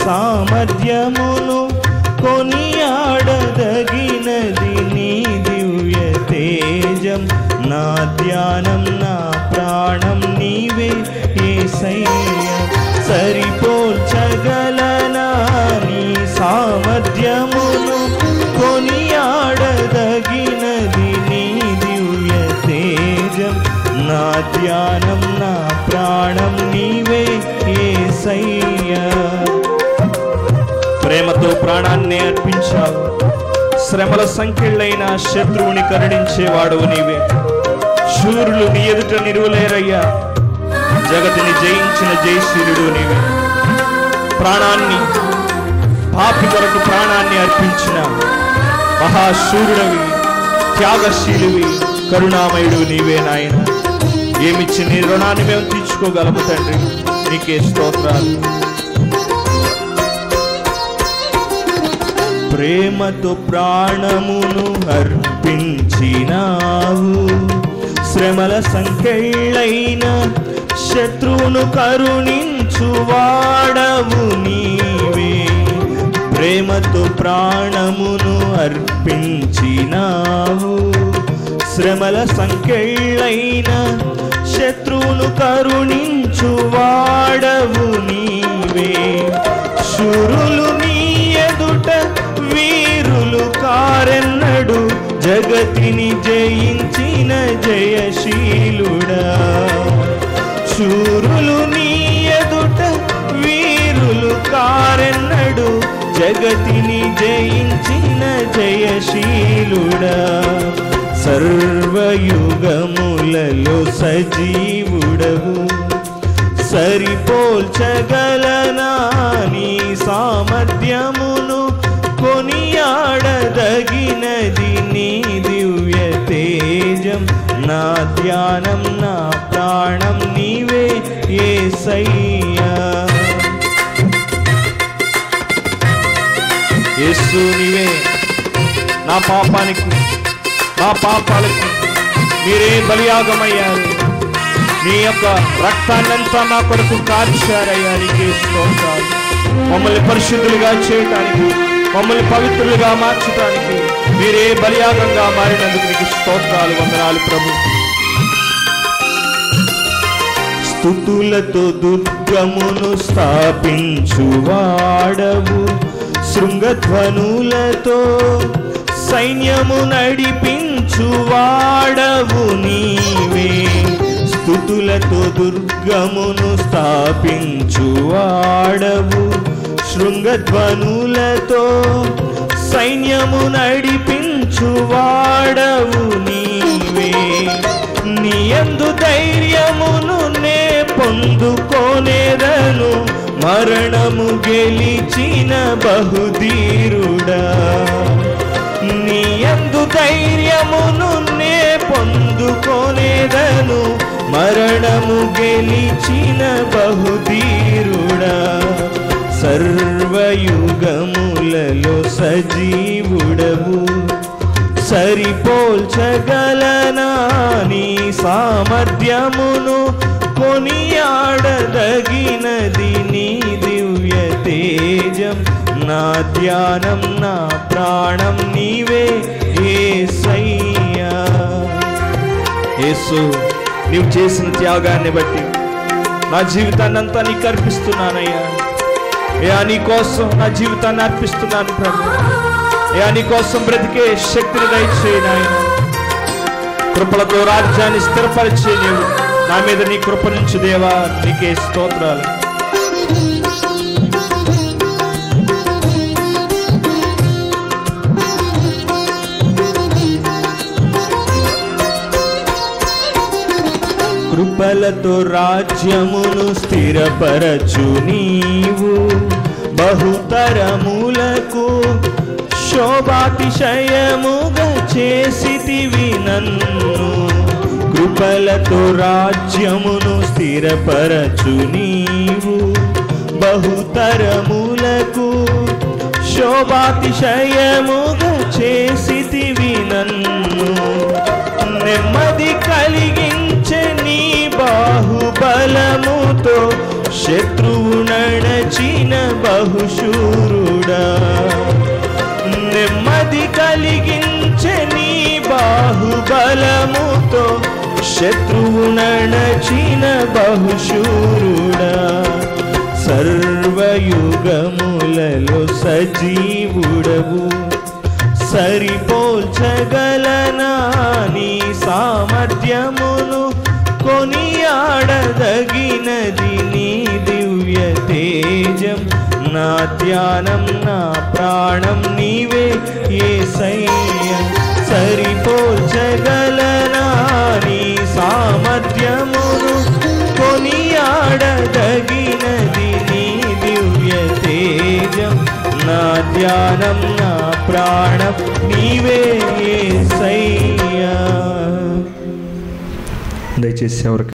సామర్థ్యమును కొనియాడదగినది నీ దివ్య తేజం నా ధ్యానం నా ప్రాణం నీవే ఏసయ్య సరిపోల్చగలనా నీ సామర్థ్యమును కొనియాడదగినది నీ దివ్య తేజం నా ధ్యానం నా ప్రాణం నీవే ఏసయ్యా ప్రేమతో ప్రాణాన్ని అర్పించావు శ్రమల సంఖ్యలైన శత్రువుని కరుణించేవాడు నీవే శూరులు నీ ఎదుట నిరువలేరయ్యా జగతిని జయించిన జయశీలుడు నీవే ప్రాణాన్ని పాపి కొరకు ప్రాణాన్ని అర్పించిన మహాశూరుడవి త్యాగశీలువి కరుణామయుడు నీవే నాయన ఏమిచ్చి నీ రుణాన్ని మేము తీర్చుకోగలము తండ్రి నీకే స్తోత్రాలు ప్రేమతో ప్రాణమును అర్పించినావు శ్రమల సంఖ్యలైన శత్రువును కరుణించువాడవు నీవే ప్రేమతో ప్రాణమును అర్పించినావు శ్రమల సంఖ్యలైన శత్రువును కరుణించువాడవు నీవే శురులు నీ ఎదుట వీరులు కారెన్నడు జగతిని జయించిన జయశీలుడా శూరులు నీ ఎదుట వీరులు కారెన్నడు జగతిని జయించిన జయశీలుడా సర్వయుగములలో సజీవుడవు సరిపోల్చగలనా నీ సామర్థ్యమును కొనియాడదగినది నీ దివ్య తేజం నా ధ్యానం నా ప్రాణం నీవే ఏసయ్యా యేసు నీవే నా పాపానికి నా పాపాలకు మీరే బలియాగమయ్యారు నీ యొక్క రక్తాన్నంతా నా కొరకు కార్చారయ్యా నీకే స్తోత్రాలు మమ్మల్ని పరిశుద్ధులుగా చేయటానికి మమ్మల్ని పవిత్రులుగా మార్చడానికి మీరే బలియాగంగా మారినందుకు నీకు స్తోత్రాలు వందనాలు ప్రభు స్థుతులతో దుర్గమును స్థాపించువాడవు శృంగధ్వనులతో సైన్యము నడిపించువాడవు నీవే స్థుతులతో దుర్గమును స్థాపించువాడవు శృంగధ్వనులతో సైన్యము నడిపించువాడవు నీవే నీయందు ధైర్యమును నే పొందుకోనేదను మరణము గెలిచిన బహుధీరుడా నీయందు ధైర్యమును నే పొందుకోనేదను మరణము గెలిచిన బహుధీరుడా సర్వయుగములలో సజీవుడవు సరిపోల్చగలనా నీ సామర్థ్యమును కొనియాడదగినది నీ దివ్య తేజం నా ధ్యానం నా ప్రాణం నీవే ఏసయ్యా యేసు నీవు చేసిన త్యాగాన్ని బట్టి నా జీవితాన్ని అంతా నీకు అర్పిస్తున్నానయ్యా అయ్యా నీ కోసం నా జీవితాన్ని అర్పిస్తున్నాను ప్రభు అయ్యా నీ కోసం బ్రతికే శక్తిని దయచేయి నాయన కృపలతో రాజ్యాన్ని స్థిరపరిచే నీవు నా మీద నీ కృప నుంచి దేవా నీకే స్తోత్రాలు కృపలతో రాజ్యమును స్థిరపరచు నీవు బహుతరములకు శోభాతిశయముగా చేసితివి నన్ను కృపలతో రాజ్యమును స్థిరపరచు నీవు బహుతరములకు శోభాతిశయముగా చేసితివి నన్ను నెమ్మది కలిగించే నీ బాహుబలముతో శత్రువు నడచిన బహు బహుశూరుడా నెమ్మది కలిగించే నీ బాహుబలముతో శత్రువు నడచిన బహుశూరుడా సర్వయుగములలో సజీవుడవు సరిపోల్చగలనా నీ సామర్థ్యమును కొనియాడదగినది నీ దివ్య తేజం నా ధ్యానం నా ప్రాణం నీవే ఏ సరిపోల్చగలనా నీ సామర్థ్యమును కొనియాడదగినది నీ దివ్య తేజం నా ధ్యానం నా ప్రాణం నీవే యేసయ్యా దయచేసి ఎవరికి